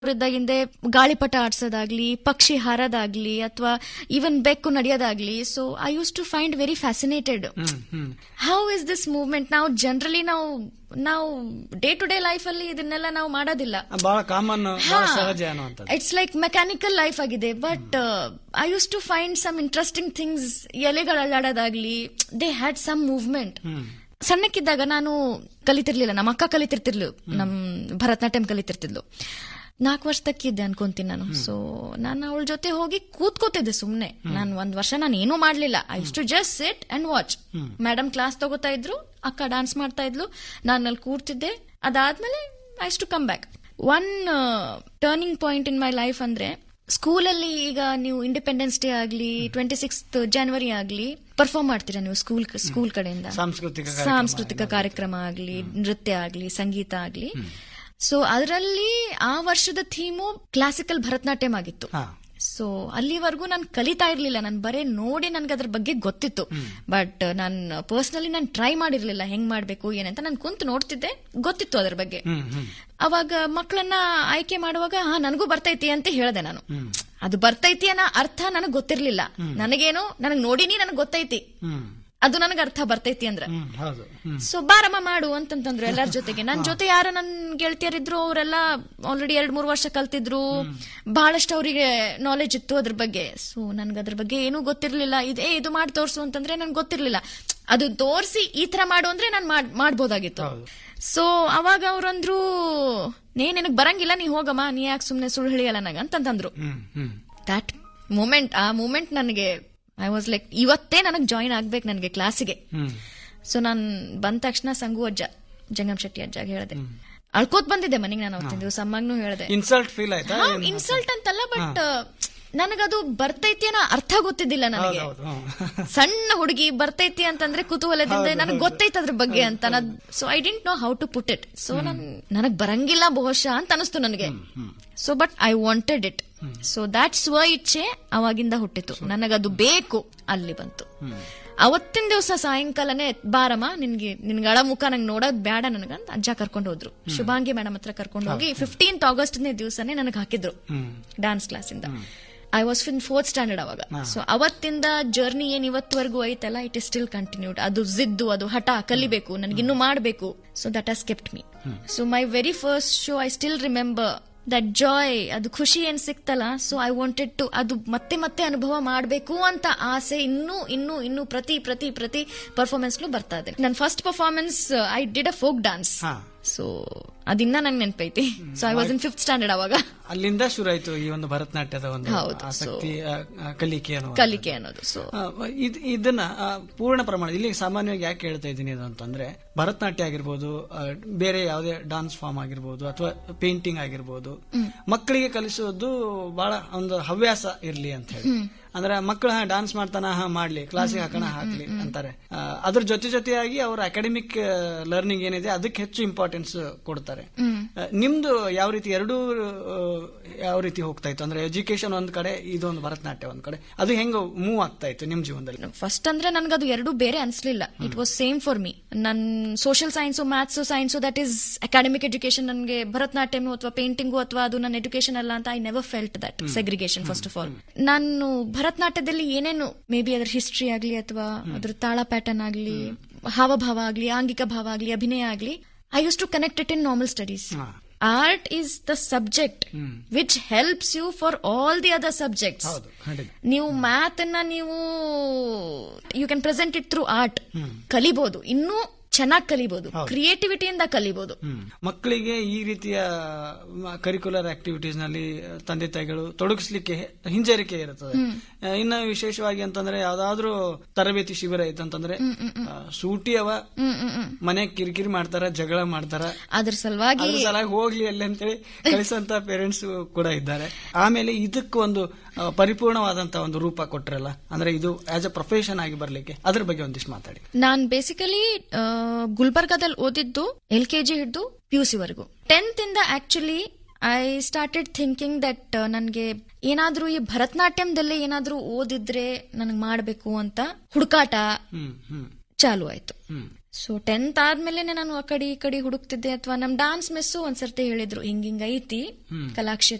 ವೃದ್ಧಾಗಿಂದೆ ಗಾಳಿಪಟ ಆಡ್ಸೋದಾಗ್ಲಿ ಪಕ್ಷಿ ಹಾರೋದಾಗ್ಲಿ ಅಥವಾ ಈವನ್ ಬೆಕ್ಕು ನಡೆಯೋದಾಗ್ಲಿ so I used to find very fascinated hmm hmm how is this movement ನಾವು ಜನರಲಿ ನಾವು ನಾವು ಡೇ ಟು ಡೇ ಲೈಫ್ ಅಲ್ಲಿ ಇದನ್ನೆಲ್ಲ ನಾವು ಮಾಡೋದಿಲ್ಲ ಬಹಳ ಕಾಮನ್ ಬಹಳ ಸಹಜ ಅನ್ನುವಂಥದ್ದು ಇಟ್ಸ್ ಲೈಕ್ ಮೆಕ್ಯಾನಿಕಲ್ ಲೈಫ್ ಆಗಿದೆ but I used to find some interesting things ಎಲೆಗಳು ಅಳ್ಳಾಡೋದಾಗ್ಲಿ they had some movement hmm ಸಣ್ಣಕ್ಕಿದ್ದಾಗ ನಾನು ಕಲಿತಿರ್ಲಿಲ್ಲ ನಮ್ಮ ಅಕ್ಕ ಕಲಿತಿರ್ತಿರ್ಲು ನಮ್ ಭರತನಾಟ್ಯಂ ಕಲಿತಿರ್ತಿದ್ಲು ನಾಲ್ಕು ವರ್ಷದಕ್ಕಿದ್ದೆ ಅನ್ಕೊಂತೀನಿ ನಾನು ಸೊ ನಾನು ಅವಳ ಜೊತೆ ಹೋಗಿ ಕೂತ್ಕೋತಿದ್ದೆ ಸುಮ್ನೆ ನಾನು ಒಂದ್ ವರ್ಷ ನಾನು ಏನೂ ಮಾಡ್ಲಿಲ್ಲ I to just sit and watch madam class ತಗೋತಾ ಇದ್ರು ಅಕ್ಕ ಡಾನ್ಸ್ ಮಾಡ್ತಾ ಇದ್ಲು ನಾನು ಅಲ್ಲಿ ಕೂರ್ತಿದ್ದೆ ಅದಾದ್ಮೇಲೆ I to come back one turning point in my life ಅಂದ್ರೆ ಸ್ಕೂಲಲ್ಲಿ ಈಗ ನೀವು ಇಂಡಿಪೆಂಡೆನ್ಸ್ ಡೇ ಆಗ್ಲಿ ಟ್ವೆಂಟಿ ಸಿಕ್ಸ್ತ್ ಜನವರಿ ಆಗ್ಲಿ ಪರ್ಫಾರ್ಮ್ ಮಾಡ್ತೀರಾ ನೀವು ಸ್ಕೂಲ್ ಸ್ಕೂಲ್ ಕಡೆಯಿಂದ ಸಾಂಸ್ಕೃತಿಕ ಕಾರ್ಯಕ್ರಮ ಸಾಂಸ್ಕೃತಿಕ ಕಾರ್ಯಕ್ರಮ ಆಗ್ಲಿ ನೃತ್ಯ ಆಗ್ಲಿ ಸಂಗೀತ ಆಗ್ಲಿ ಸೊ ಅದರಲ್ಲಿ ಆ ವರ್ಷದ ಥೀಮು ಕ್ಲಾಸಿಕಲ್ ಭರತನಾಟ್ಯಂ ಆಗಿತ್ತು ಹಾ ಸೊ ಅಲ್ಲಿವರೆಗೂ ನಾನು ಕಲಿತಾ ಇರ್ಲಿಲ್ಲ ನಾನು ಬರೇ ನೋಡಿ ನನ್ಗೆ ಅದ್ರ ಬಗ್ಗೆ ಗೊತ್ತಿತ್ತು ಬಟ್ ನಾನು ಪರ್ಸನಲಿ ನಾನು ಟ್ರೈ ಮಾಡಿರ್ಲಿಲ್ಲ ಹೆಂಗ್ ಮಾಡ್ಬೇಕು ಏನಂತ ನಾನು ಕುಂತು ನೋಡ್ತಿದ್ದೆ ಗೊತ್ತಿತ್ತು ಅದ್ರ ಬಗ್ಗೆ ಹ್ಮ್ ಹ್ಮ್ ಅವಾಗ ಮಕ್ಕಳನ್ನ ಆಯ್ಕೆ ಮಾಡುವಾಗ ಹಾ ನನಗೂ ಬರ್ತೈತಿ ಅಂತ ಹೇಳ್ದೆ ನಾನು ಅದು ಬರ್ತೈತಿ ಅನ್ನೋ ಅರ್ಥ ನನಗ್ ಗೊತ್ತಿರ್ಲಿಲ್ಲ ನನಗೇನು ನನಗ್ ನೋಡಿನಿ ನನಗ್ ಗೊತ್ತೈತಿ ಹ್ಮ್ ಅದು ನನಗ್ ಅರ್ಥ ಬರ್ತೈತಿ ಅಂದ್ರೆ ಹ್ಮ್ ಹೌದು ಹ್ಮ್ ಸೊ ಬಾರಮ್ಮ ಮಾಡು ಅಂತಂತಂದ್ರು ಎಲ್ಲರ ಜೊತೆಗೆ ನನ್ ಜೊತೆ ಯಾರು ನನ್ ಗೆಳತಿಯರಿದ್ರು ಅವರೆಲ್ಲ ಆಲ್ರೆಡಿ ಎರಡ್ ಮೂರ್ ವರ್ಷ ಕಲ್ತಿದ್ರು ಬಹಳಷ್ಟು ಅವರಿಗೆ ನಾಲೆಜ್ ಇತ್ತು ಅದ್ರ ಬಗ್ಗೆ ಸೊ ನನ್ಗೆ ಅದ್ರ ಬಗ್ಗೆ ಏನೂ ಗೊತ್ತಿರ್ಲಿಲ್ಲ ಇದೇ ಇದು ಮಾಡಿ ತೋರ್ಸು ಅಂತಂದ್ರೆ ನನ್ಗೆ ಗೊತ್ತಿರ್ಲಿಲ್ಲ ಅದು ತೋರ್ಸಿ ಈ ತರ ಮಾಡು ಅಂದ್ರೆ ನಾನು ಮಾಡ್ಬೋದಾಗಿತ್ತು ಹೌದು. ಸೊ ಅವಾಗ ಅವ್ರಂದ್ರು ನೇ ನಿನಗ್ ಬರಂಗಿಲ್ಲ ನೀ ಹೋಗಮ್ಮ ನೀ ಯಾಕೆ ಸುಮ್ನೆ ಸುಳ್ಳು ಹೇಳಿಯಲ್ಲ ನನಗ ಅಂತಂತಂದ್ರು ಹ್ಮ್ ಹ್ಮ್ ದಟ್ ಮೂಮೆಂಟ್ ಆ ಮೂಮೆಂಟ್ ನನಗೆ ಐ ವಾಸ್ ಲೈಕ್ ಇವತ್ತೇ ನನಗೆ ಜಾಯಿನ್ ಆಗ್ಬೇಕು ನನಗೆ ಕ್ಲಾಸಿಗೆ ಹ್ಮ್ ಸೊ ನಾನ್ ಬಂದ ತಕ್ಷಣ ಸಂಗು ಅಜ್ಜ ಜಂಗಮ್ ಶೆಟ್ಟಿ ಅಜ್ಜಾಗ ಹೇಳ್ದೆ ಅಳ್ಕೋತ್ ಬಂದಿದ್ದೆ ಮನೆಗೆ ನಾನು ಅವತ್ತಿನ ದಿವಸ ಅಮ್ಮಗೂ ಹೇಳ್ದೆ ಇನ್ಸಲ್ಟ್ ಫೀಲ್ ಆಯ್ತಾ ಏನು? ಇನ್ಸಲ್ಟ್ ಅಂತಲ್ಲ ಬಟ್ ನನಗದು ಬರ್ತೈತಿ ಅನ್ನೋ ಅರ್ಥ ಗೊತ್ತಿದ್ದಿಲ್ಲ ನನಗೆ ಹೌದು ಹ್ಮ್. ಸಣ್ಣ ಹುಡುಗಿ ಬರ್ತೈತಿ ಅಂತಂದ್ರೆ ಕುತೂಹಲದಿಂದ ನನಗೆ ಗೊತ್ತೈತೆ ಅದ್ರ ಬಗ್ಗೆ ಅಂತ so I didn't know how to put it so ನನ್ ನನಗ್ ಬರಂಗಿಲ್ಲ ಬಹುಶಃ ಅಂತ ಅನಿಸ್ತು ನನಗೆ so but I wanted it so that ಸ್ವ ಇಚ್ಛೆ ಅವಾಗಿಂದ ಹುಟ್ಟಿತು ನನಗದು ಬೇಕು ಅಲ್ಲಿ ಬಂತು ಅವತ್ತಿನ ದಿವಸ ಸಾಯಂಕಾಲನೇ ಬಾರಮ್ಮ ನಿನ್ಗೆ ನಿನ್ಗೆ ಅಳ ಮುಖ ನಂಗೆ ನೋಡೋದ್ ಬೇಡ ನನಗಂತ ಅಜ್ಜ ಕರ್ಕೊಂಡು ಹೋದ್ರು ಶುಭಾಂಗಿ ಮೇಡಮ್ ಹತ್ರ ಕರ್ಕೊಂಡು ಹೋಗಿ ಫಿಫ್ಟೀನ್ತ್ ಆಗಸ್ಟ್ನೇ ದಿವಸನೇ ನನಗೆ ಹಾಕಿದ್ರು ಹ್ಮ್ ಡಾನ್ಸ್ ಕ್ಲಾಸಿಂದ I was in fourth standard ಅವಾಗ ಸೊ ಅವತ್ತಿಂದ ಜರ್ನಿ ಏನ್ ಇವತ್ತವರೆಗೂ ಐತಲ್ಲ ಇಟ್ ಇಸ್ ಸ್ಟಿಲ್ ಕಂಟಿನ್ಯೂಡ್ ಅದು ಜಿದ್ದು ಅದು ಹಠ ಕಲಿಬೇಕು ನನಗೆ ಇನ್ನೂ ಮಾಡಬೇಕು so that has kept me so my very first show I still remember that joy ಅದು ಖುಷಿ ಏನ್ ಸಿಕ್ತಲ್ಲ ಸೊ ಐ ವಾಂಟೆಡ್ ಟು ಅದು ಮತ್ತೆ ಮತ್ತೆ ಅನುಭವ ಮಾಡಬೇಕು ಅಂತ ಆಸೆ ಇನ್ನೂ ಇನ್ನೂ ಇನ್ನೂ ಪ್ರತಿ ಪ್ರತಿ ಪ್ರತಿ ಪರ್ಫಾರ್ಮೆನ್ಸ್ಲು ಬರ್ತಾ ಇದೆ ನನ್ನ first performance I did a folk dance ಹಾ ಸೊ ಅದಿನ್ನ ನಂಗೆ ನೆನಪೈತಿ so I was in fifth standard ಅವಾಗ ಅಲ್ಲಿಂದ ಶುರು ಆಯ್ತು ಈ ಒಂದು ಭರತನಾಟ್ಯದ ಒಂದು ಹೌದು, ಆಸಕ್ತಿ ಆ, ಆ, ಕಲಿಕೆ ಅನ್ನುವ ಕಲಿಕೆ ಅನ್ನೋದು ಸೊ ಆ, ಇದ್- ಇದನ್ನ ಆ, ಪೂರ್ಣ ಪ್ರಮಾಣ ಇಲ್ಲಿ ಸಾಮಾನ್ಯವಾಗಿ ಯಾಕೆ ಹೇಳ್ತಾ ಇದ್ದೀನಿ ಇದು ಅಂತಂದ್ರೆ ಭರತನಾಟ್ಯ ಆಗಿರ್ಬೋದು ಆ, ಬೇರೆ ಯಾವುದೇ ಡಾನ್ಸ್ ಫಾರ್ಮ್ ಆಗಿರ್ಬೋದು ಅಥವಾ ಪೇಂಟಿಂಗ್ ಆಗಿರ್ಬೋದು ಮಕ್ಕಳಿಗೆ ಕಲಿಸೋದು ಬಹಳ ಒಂದು ಹವ್ಯಾಸ ಇರ್ಲಿ ಅಂತ ಹೇಳಿ ಅಂದ್ರೆ ಮಕ್ಕಳು ಡಾನ್ಸ್ ಮಾಡ್ತಾನ ಹಾ ಮಾಡ್ಲಿ ಕ್ಲಾಸಿಗೆ ಹಾಕೋಣ ಹಾಕ್ಲಿ ಅಂತಾರೆ ಆ, ಅದ್ರ ಜೊತೆ ಜೊತೆಯಾಗಿ ಅವ್ರ ಅಕಾಡೆಮಿಕ್ ಲರ್ನಿಂಗ್ ಏನಿದೆ ಅದಕ್ಕೆ ಹೆಚ್ಚು ಇಂಪಾರ್ಟೆನ್ಸ್ ಕೊಡ್ತಾರೆ ಆ, ನಿಮ್ದು ಯಾವ ರೀತಿ ಎರಡೂ ಆ, ಯಾವ ರೀತಿ ಹೋಗ್ತಾ ಇತ್ತು ಅಂದ್ರೆ ಎಜುಕೇಶನ್ ಒಂದ್ ಕಡೆ ಇದೊಂದು ಭರತನಾಟ್ಯ ಒಂದ್ ಕಡೆ ಅದು ಹೆಂಗ ಮೂವ್ ಆಗ್ತಾ ಇತ್ತು ನಿಮ್ ಜೀವನದಲ್ಲಿ ಫಸ್ಟ್ ಅಂದ್ರೆ ನನ್ಗದು ಎರಡು ಬೇರೆ ಅನ್ಸ್ಲಿಲ್ಲ it was same for me ನನ್ social science maths science that is academic education ನನಗೆ ಭರತನಾಟ್ಯಂ ಅಥವಾ ಪೇಂಟಿಂಗು ಅಥವಾ ಅದು ನನ್ನ ಎಜುಕೇಶನ್ ಅಲ್ಲ ಅಂತ I never felt that segregation first of all ನಾನು ಭರತನಾಟ್ಯದಲ್ಲಿ ಏನೇನು ಮೇ ಬಿ ಅದ್ರ ಹಿಸ್ಟ್ರಿ ಆಗ್ಲಿ ಅಥವಾ ಅದ್ರ ತಾಳ ಪ್ಯಾಟರ್ನ್ ಆಗ್ಲಿ ಹಾವಭಾವ ಆಗ್ಲಿ ಆಂಗಿಕ ಭಾವ ಆಗ್ಲಿ ಅಭಿನಯ ಆಗ್ಲಿ I used to connect it in normal studies ಹಾ. Art is the subject which helps you for all the other subjects ಹೌದು ಖಂಡಿತ ನೀವು ಮ್ಯಾಥ್ ಅನ್ನ ನೀವು you can present it through art ಕಲಿಬಹುದು ಇನ್ನೂ ಚೆನ್ನಾಗಿ ಕಲಿಬಹುದು ಕ್ರಿಯೇಟಿವಿಟಿಯಿಂದ ಕಲಿಬಹುದು ಹ್ಮ್. ಮಕ್ಕಳಿಗೆ ಈ ರೀತಿಯ ಕರಿಕ್ಯುಲರ್ ಆಕ್ಟಿವಿಟೀಸ್ ನಲ್ಲಿ ತಂದೆ ತಾಯಿಗಳು ತೊಡಗಿಸ್ಲಿಕ್ಕೆ ಹಿಂಜರಿಕೆ ಇರುತ್ತದೆ ಆ, ಇನ್ನು ವಿಶೇಷವಾಗಿ ಅಂತಂದ್ರೆ ಯಾವ್ದಾದ್ರು ತರಬೇತಿ ಶಿಬಿರ ಐತಂತಂದ್ರೆ ಆ, ಸೂಟಿ ಅವ ಮನೆ ಕಿರಿಕಿರಿ ಮಾಡ್ತಾರ ಜಗಳ ಮಾಡ್ತಾರ ಅದ್ರ ಸಲುವಾಗಿ ಅದ್ರ ಸಲಾಗಿ ಹೋಗ್ಲಿ ಅಲ್ಲಿ ಅಂತೇಳಿ ಕಳಿಸಂತ ಪೇರೆಂಟ್ಸ್ ಕೂಡ ಇದ್ದಾರೆ ಆಮೇಲೆ ಇದಕ್ಕೆ ಒಂದು ಆ, ಪರಿಪೂರ್ಣವಾದಂತ ಒಂದು ರೂಪ ಕೊಟ್ರಲ್ಲ ಅಂದ್ರೆ ಇದು ಆಸ್ ಅ ಪ್ರೊಫೆಷನ್ ಆಗಿ ಬರ್ಲಿಕ್ಕೆ ಅದ್ರ ಬಗ್ಗೆ ಒಂದಿಷ್ಟು ಮಾತಾಡಿ ನಾನ್ ಬೇಸಿಕಲಿ ಗುಲ್ಬರ್ಗಾದಲ್ಲಿ ಓದಿದ್ದು ಎಲ್ ಕೆ ಜಿ ಹಿಡಿದು ಪಿ ಯು ಸಿ ವರೆಗೂ ಟೆಂತ್ ಇಂದ actually I started thinking that ನನಗೆ ಏನಾದ್ರೂ ಈ ಭರತನಾಟ್ಯಂದಲ್ಲೇ ಏನಾದ್ರೂ ಓದಿದ್ರೆ ನನಗೆ ಮಾಡಬೇಕು ಅಂತ ಹುಡುಕಾಟ ಹ್ಮ್ ಹ್ಮ್ ಚಾಲು ಆಯ್ತು ಹ್ಮ್ ಸೊ ಟೆಂತ್ ಆದ್ಮೇಲೆ ನಾನು ಆ ಕಡೆ ಈ ಕಡೆ ಹುಡುಕ್ತಿದ್ದೆ ಅಥವಾ ನಮ್ ಡಾನ್ಸ್ ಮೆಸ್ಸು ಒಂದ್ಸರ್ತಿ ಹೇಳಿದ್ರು ಹಿಂಗ್ ಹಿಂಗ್ ಐತಿ ಕಲಾಕ್ಷೇತ್ರ